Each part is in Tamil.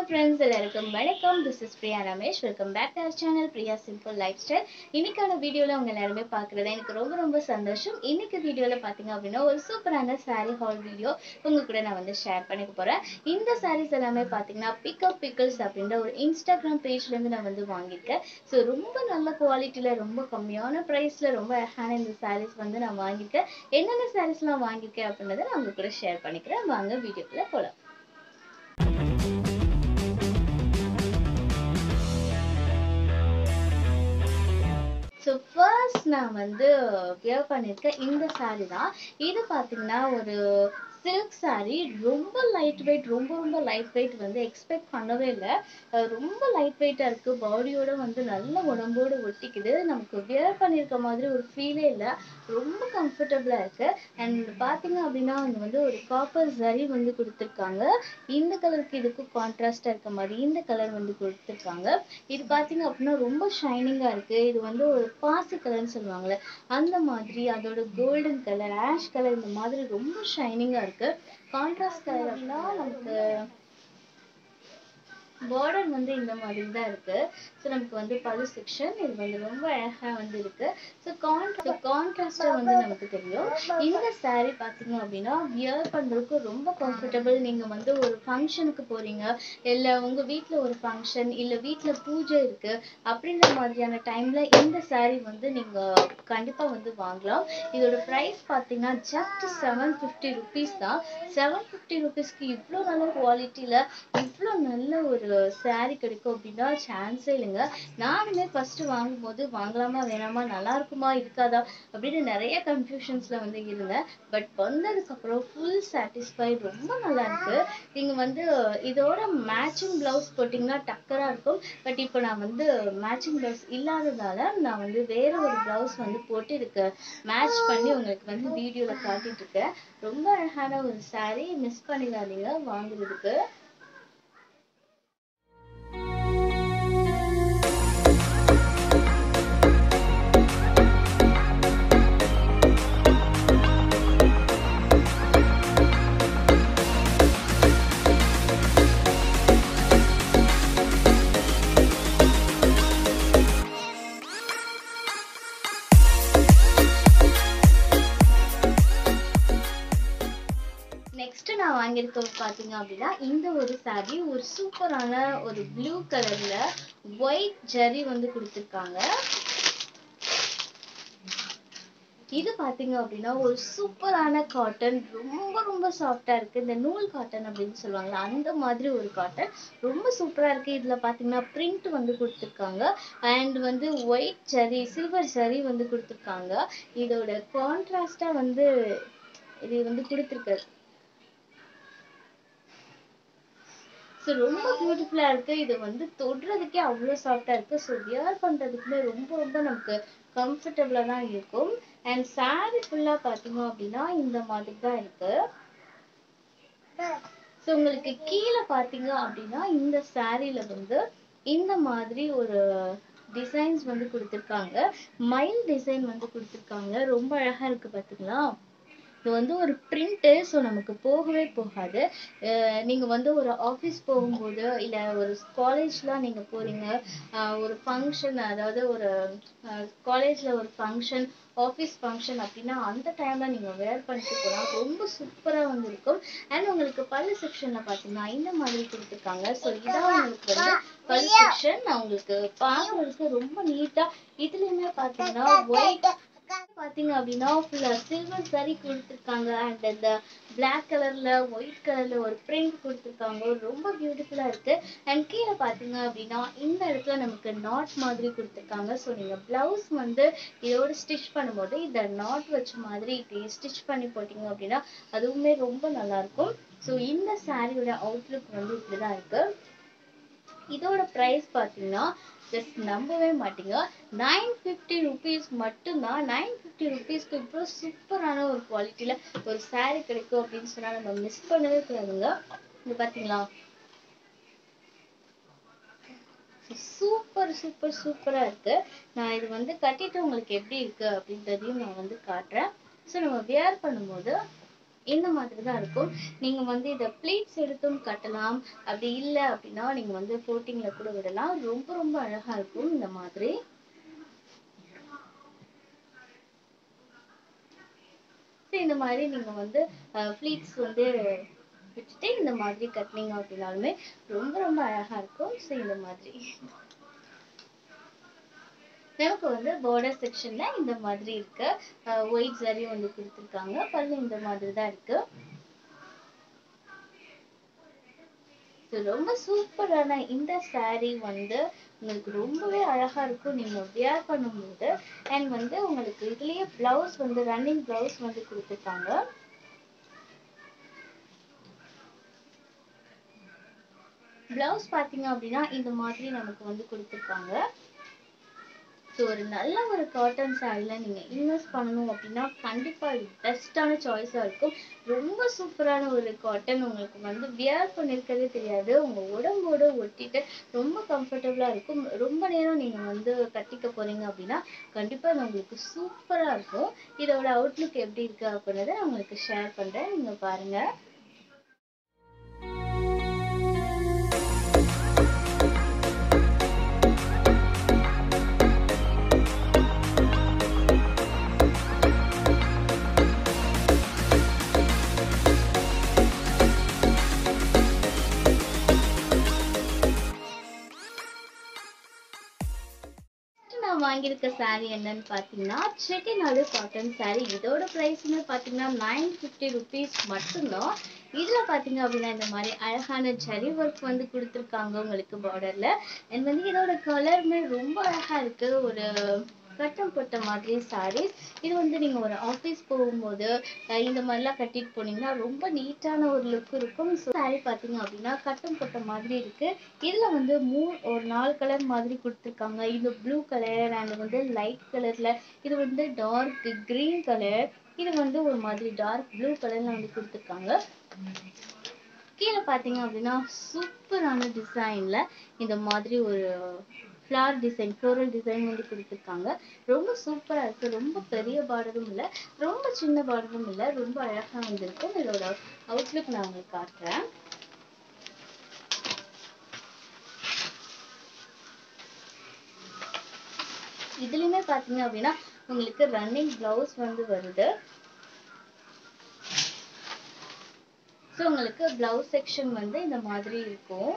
ஃப்ரெண்ட்ஸ் எல்லாருக்கும் வணக்கம் this is Priya Ramesh welcome back to our channel Priya simple life style இன்னைக்கான வீடியோவில் உங்க எல்லாருமே பார்க்குறது எனக்கு ரொம்ப ரொம்ப சந்தோஷம் இன்னைக்கு வீடியோவில் பார்த்தீங்க அப்படின்னா ஒரு சூப்பரான saree ஹால் வீடியோ உங்க கூட நான் வந்து ஷேர் பண்ணிக்க போகிறேன் இந்த sarees எல்லாமே பார்த்தீங்கன்னா பிக்கப் பிக்கிள்ஸ் அப்படின்ற ஒரு இன்ஸ்டாகிராம் பேஜ்லேருந்து நான் வந்து வாங்கியிருக்கேன் ஸோ ரொம்ப நல்ல குவாலிட்டியில் ரொம்ப கம்மியான ப்ரைஸில் ரொம்ப அழகான இந்த sarees வந்து நான் வாங்கியிருக்கேன் என்னென்ன சாரீஸ்லாம் வாங்கியிருக்கேன் அப்படின்றத நான் உங்க கூட ஷேர் பண்ணிக்கிறேன் வாங்க வீடியோக்குள்ள போகலாம் ஸோ ஃபர்ஸ்ட் நான் வந்து வியர் பண்ணியிருக்க இந்த saree தான் இது பார்த்தீங்கன்னா ஒரு சில்க் saree ரொம்ப லைட் வெயிட் ரொம்ப ரொம்ப லைட் வெயிட் வந்து எக்ஸ்பெக்ட் பண்ணவே இல்லை அஹ் ரொம்ப லைட் வெயிட்டாக இருக்குது பாடியோட வந்து நல்ல உடம்போடு ஒட்டிக்குது நமக்கு வியர் பண்ணியிருக்க மாதிரி ஒரு ஃபீலே இல்லை ரொம்ப கம்ஃபர்டபுளாக இருக்குது அண்ட் பார்த்தீங்க அப்படின்னா இங்கே வந்து ஒரு காப்பர் சரி வந்து கொடுத்துருக்காங்க இந்த கலருக்கு இதுக்கும் கான்ட்ராஸ்டாக இருக்க மாதிரி இந்த கலர் வந்து கொடுத்துருக்காங்க இது பார்த்தீங்க அப்படின்னா ரொம்ப ஷைனிங்காக இருக்குது இது வந்து ஒரு பாசி கலர்னு சொல்லுவாங்கல்ல அந்த மாதிரி அதோட கோல்டன் கலர் ஆஷ் கலர் இந்த மாதிரி ரொம்ப ஷைனிங்காக இருக்குது கான்ட்ராஸ்ட் கலர் அப்படின்னா நமக்கு பார்டர் வந்து இந்த மாதிரி தான் இருக்கு ஸோ நமக்கு வந்து பழு செக்ஷன் இது வந்து ரொம்ப அழகா வந்து இருக்கு ஸோ கான்ட்ரா கான்ட்ராஸ்டா வந்து நமக்கு தெரியும் இந்த saree பார்த்தீங்க அப்படின்னா வியர் பண்றதுக்கு ரொம்ப கம்ஃபர்டபுள் நீங்க வந்து ஒரு ஃபங்க்ஷனுக்கு போறீங்க இல்ல உங்க வீட்ல ஒரு ஃபங்க்ஷன் இல்ல வீட்ல பூஜை இருக்கு அப்படின்ற மாதிரியான டைம்ல இந்த saree வந்து நீங்க கண்டிப்பா வந்து வாங்கலாம் இதோட ப்ரைஸ் பார்த்தீங்கன்னா ஜஸ்ட் செவன் ஃபிஃப்டி ருபீஸ் தான் செவன் ஃபிஃப்டி ருபீஸ்க்கு இவ்வளோ நல்ல குவாலிட்டியில் இவ்வளோ நல்ல ஒரு saree கிடைக்கும் அப்படின்னா சான்ஸே இல்லைங்க நானுமே ஃபர்ஸ்ட் வாங்கும்போது வாங்கலாமா வேணாமா நல்லா இருக்குமா இருக்காதா அப்படின்னு நிறைய கன்ஃபியூஷன்ஸ்ல வந்து இருந்தேன் பட் வந்ததுக்கு அப்புறம் ஃபுல் சாட்டிஸ்ஃபைட் ரொம்ப நல்லா இருக்கு நீங்க வந்து இதோட மேட்சிங் பிளவுஸ் போட்டிங்கன்னா டக்கரா இருக்கும் பட் இப்போ நான் வந்து மேட்சிங் பிளவுஸ் இல்லாததால நான் வந்து வேற ஒரு பிளவுஸ் வந்து போட்டு இதுக்கு மேட்ச் பண்ணி உங்களுக்கு வந்து வீடியோல காட்டிட்டு இருக்கேன் ரொம்ப அழகான ஒரு saree மிஸ் பண்ணிடாதீங்க வாங்குறதுக்கு நெக்ஸ்ட் நான் வாங்கியிருக்க பார்த்தீங்க அப்படின்னா இந்த ஒரு saree ஒரு சூப்பரான ஒரு ப்ளூ கலர்ல ஒயிட் ஜரி வந்து கொடுத்துருக்காங்க இது பாத்தீங்க அப்படின்னா ஒரு சூப்பரான காட்டன் ரொம்ப ரொம்ப சாஃப்டா இருக்கு இந்த நூல் காட்டன் அப்படின்னு சொல்லுவாங்கல்ல அந்த மாதிரி ஒரு காட்டன் ரொம்ப சூப்பரா இருக்கு இதுல பாத்தீங்கன்னா பிரிண்ட் வந்து கொடுத்துருக்காங்க அண்ட் வந்து ஒயிட் ஜரி சில்வர் ஜரி வந்து கொடுத்துருக்காங்க இதோட கான்ட்ராஸ்டா வந்து இது வந்து கொடுத்துருக்கு ஸோ ரொம்ப பியூட்டிஃபுல்லாக இருக்கு இது வந்து தொடுறதுக்கே அவ்வளோ சாஃப்டாக இருக்கு ஸோ வியர் பண்ணுறதுக்குமே ரொம்ப ரொம்ப நமக்கு கம்ஃபர்டபுளாக தான் இருக்கும் அண்ட் saree ஃபுல்லாக பார்த்தீங்க அப்படின்னா இந்த மாதிரி தான் இருக்கு ஸோ உங்களுக்கு கீழே பார்த்தீங்க அப்படின்னா இந்த சாரியில வந்து இந்த மாதிரி ஒரு டிசைன்ஸ் வந்து கொடுத்துருக்காங்க மயில் டிசைன் வந்து கொடுத்துருக்காங்க ரொம்ப அழகா இருக்கு பார்த்தீங்களா இது வந்து ஒரு பிரிண்ட்டு ஸோ நமக்கு போகவே போகாது அஹ் நீங்க வந்து ஒரு ஆஃபீஸ் போகும்போது இல்ல ஒரு காலேஜ்லாம் நீங்க போறீங்க அஹ் ஒரு ஃபங்க்ஷன் அதாவது ஒரு காலேஜ்ல ஒரு ஃபங்க்ஷன் ஆஃபீஸ் ஃபங்க்ஷன் அப்படின்னா அந்த டைம்ல நீங்க வேர் பண்ணிட்டு போனா ரொம்ப சூப்பரா வந்து இருக்கும் அண்ட் உங்களுக்கு பல்லு செக்ஷன்ல பாத்தீங்கன்னா இந்த மாதிரி கொடுத்துருக்காங்க ஸோ இதான் உங்களுக்கு வந்து பல்லு செக்ஷன் நான் உங்களுக்கு பார்க்கறதுக்கு ரொம்ப நீட்டா இதுலயுமே பாத்தீங்கன்னா ஒயிட் பாத்தீங்க அப்படின்னா ஃபுல்லா சில்வர் சரி கொடுத்துருக்காங்க அண்ட் இந்த பிளாக் கலர்ல ஒயிட் கலர்ல ஒரு பிரிண்ட் கொடுத்துருக்காங்க ரொம்ப பியூட்டிஃபுல்லா இருக்கு அண்ட் கீழே பாத்தீங்க அப்படின்னா இந்த இடத்துல நமக்கு நாட் மாதிரி கொடுத்துருக்காங்க ஸோ நீங்க பிளவுஸ் வந்து இதோட ஸ்டிச் பண்ணும்போது இந்த நாட் வச்ச மாதிரி இப்படி ஸ்டிச் பண்ணி போட்டீங்க அப்படின்னா அதுவுமே ரொம்ப நல்லா இருக்கும் ஸோ இந்த சாரியோட அவுட்லுக் வந்து இப்படிதான் இருக்கு இதோட ப்ரைஸ் பார்த்தீங்கன்னா ஜஸ்ட் நம்பவே மாட்டீங்க நைன் ஃபிஃப்டி ருபீஸ் மட்டும்தான் நைன் ஃபிஃப்டி ருபீஸ்க்கு இவ்வளோ சூப்பரான ஒரு குவாலிட்டியில் ஒரு saree கிடைக்கும் அப்படின்னு சொன்னால் நம்ம மிஸ் பண்ணவே கூடாதுங்க இது பார்த்தீங்களா சூப்பர் சூப்பர் சூப்பரா இருக்கு நான் இது வந்து கட்டிட்டு உங்களுக்கு எப்படி இருக்கு அப்படின்றதையும் நான் வந்து காட்டுறேன் ஸோ நம்ம வியர் பண்ணும்போது இந்த மாதிரி தான் இருக்கும் நீங்க வந்து இத ப்ளீட்ஸ் எடுத்தும் கட்டலாம் அப்படி இல்ல அப்படின்னா நீங்க வந்து ஃப்ளோட்டிங்ல கூட விடலாம் ரொம்ப ரொம்ப அழகா இருக்கும் இந்த மாதிரி So, இந்த மாதிரி நீங்க வந்து ப்ளீட்ஸ் வந்து வச்சுட்டு இந்த மாதிரி கட்டினீங்க அப்படின்னாலுமே ரொம்ப ரொம்ப அழகா இருக்கும் ஸோ இந்த மாதிரி நமக்கு வந்து border செக்ஷன்ல இந்த மாதிரி இருக்கு ஒயிட் சரி வந்து கொடுத்துருக்காங்க பல்லு இந்த மாதிரி தான் இருக்கு So, ரொம்ப சூப்பரான இந்த saree வந்து உங்களுக்கு ரொம்பவே அழகா இருக்கும் நீங்க வியர் பண்ணும்போது அண்ட் வந்து உங்களுக்கு இதுலயே பிளவுஸ் வந்து ரன்னிங் பிளவுஸ் வந்து கொடுத்துருக்காங்க பிளவுஸ் பாத்தீங்க அப்படின்னா இந்த மாதிரி நமக்கு வந்து கொடுத்துருக்காங்க ஸோ ஒரு நல்ல ஒரு காட்டன் சாரில நீங்க இன்வெஸ்ட் பண்ணணும் அப்படின்னா கண்டிப்பா இது பெஸ்டான சாய்ஸா இருக்கும் ரொம்ப சூப்பரான ஒரு காட்டன் உங்களுக்கு வந்து வியர் பண்ணிருக்கதே தெரியாது உங்க உடம்போட ஒட்டிட்டு ரொம்ப கம்ஃபர்டபுளா இருக்கும் ரொம்ப நேரம் நீங்க வந்து கட்டிக்க போறீங்க அப்படின்னா கண்டிப்பா இது உங்களுக்கு சூப்பரா இருக்கும் இதோட அவுட்லுக் எப்படி இருக்கு அப்படின்றத நான் உங்களுக்கு ஷேர் பண்றேன் நீங்க பாருங்க Next நான் வாங்கியிருக்க saree என்னன்னு பார்த்தீங்கன்னா செட்டிநாடு காட்டன் saree இதோட ப்ரைஸ்னு பார்த்தீங்கன்னா நைன் ஃபிஃப்டி ருபீஸ் மட்டும்தான் இதில் பார்த்தீங்க அப்படின்னா இந்த மாதிரி அழகான ஜரி ஒர்க் வந்து கொடுத்துருக்காங்க உங்களுக்கு பார்டரில் அண்ட் வந்து இதோட கலருமே ரொம்ப அழகா இருக்கு ஒரு கட்டம் போட்ட மாதிரி sarees இது வந்து நீங்க ஒரு ஆஃபீஸ் போகும்போது அஹ் இந்த மாதிரிலாம் கட்டிட்டு போனீங்கன்னா ரொம்ப நீட்டான ஒரு லுக் இருக்கும் ஸோ saree பார்த்தீங்க அப்படின்னா கட்டம் போட்ட மாதிரி இருக்கு இதுல வந்து மூ ஒரு நாலு கலர் மாதிரி கொடுத்துருக்காங்க இது ப்ளூ கலர் அண்ட் வந்து லைட் கலர்ல இது வந்து டார்க் கிரீன் கலர் இது வந்து ஒரு மாதிரி டார்க் ப்ளூ கலர்ல வந்து கொடுத்துருக்காங்க கீழே பார்த்தீங்க அப்படின்னா சூப்பரான டிசைன்ல இந்த மாதிரி ஒரு ஃப்ளார் டிசைன் ஃப்ளோரல் டிசைன் வந்து கொடுத்துருக்காங்க ரொம்ப சூப்பரா இருக்கு ரொம்ப பெரிய பார்டரும் இல்லை ரொம்ப சின்ன பார்டரும் இல்லை ரொம்ப அழகா வந்திருக்கு இதோட அவுட்லுக் நான் உங்களுக்கு காட்டுறேன் இதுலயுமே பாத்தீங்க அப்படின்னா உங்களுக்கு ரன்னிங் பிளவுஸ் வந்து வருது ஸோ உங்களுக்கு பிளவுஸ் செக்ஷன் வந்து இந்த மாதிரி இருக்கும்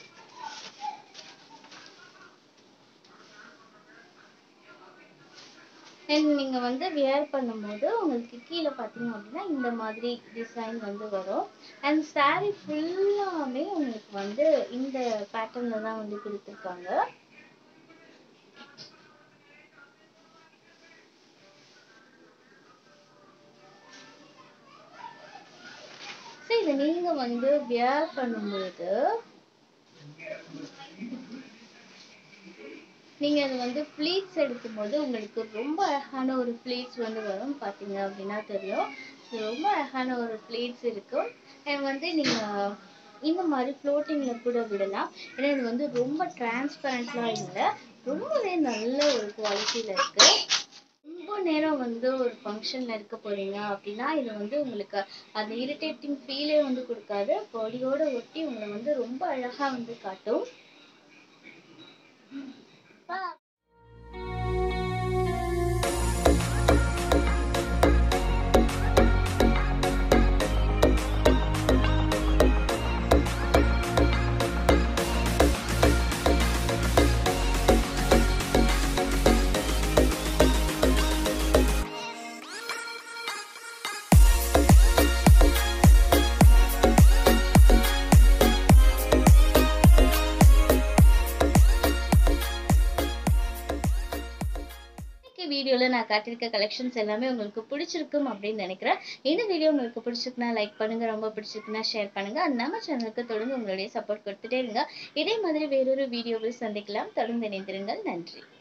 அண்ட் நீங்க வந்து வியர் பண்ணும்போது உங்களுக்கு கீழே பார்த்தீங்க அப்படின்னா இந்த மாதிரி டிசைன் வந்து வரும் அண்ட் saree ஃபுல்லாமே உங்களுக்கு வந்து இந்த பேட்டர்ன்ல தான் வந்து கொடுத்துருக்காங்க ஸோ இதை நீங்க வந்து வியர் பண்ணும்போது நீங்க அது வந்து ப்ளீட்ஸ் எடுக்கும்போது உங்களுக்கு ரொம்ப அழகான ஒரு ப்ளீட்ஸ் வந்து வரும் பாத்தீங்க அப்படின்னா தெரியும் இது ரொம்ப அழகான ஒரு ப்ளீட்ஸ் இருக்கும் அண்ட் வந்து நீங்க இந்த மாதிரி ஃப்ளோட்டிங்ல கூட விடலாம் ஏன்னா இது வந்து ரொம்ப டிரான்ஸ்பரண்ட்லாம் இல்லை ரொம்பவே நல்ல ஒரு குவாலிட்டியில இருக்கு ரொம்ப நேரம் வந்து ஒரு ஃபங்க்ஷன்ல இருக்க போறீங்க அப்படின்னா இது வந்து உங்களுக்கு அந்த இரிட்டேட்டிங் ஃபீலே வந்து கொடுக்காது பாடியோட ஒட்டி உங்களை வந்து ரொம்ப அழகா வந்து காட்டும் வீடியோல நான் காட்டியிருக்க கலெக்ஷன்ஸ் எல்லாமே உங்களுக்கு பிடிச்சிருக்கும் அப்படின்னு நினைக்கிறேன் இந்த வீடியோ உங்களுக்கு பிடிச்சிருக்குன்னா லைக் பண்ணுங்க ரொம்ப பிடிச்சிருக்குன்னா ஷேர் பண்ணுங்க And நம்ம சேனலுக்கு தொடர்ந்து உங்களுடைய சப்போர்ட் கொடுத்துட்டே இருங்க இதே மாதிரி வேறொரு வீடியோவில் சந்திக்கலாம் தொடர்ந்து இணைந்திருங்கள் நன்றி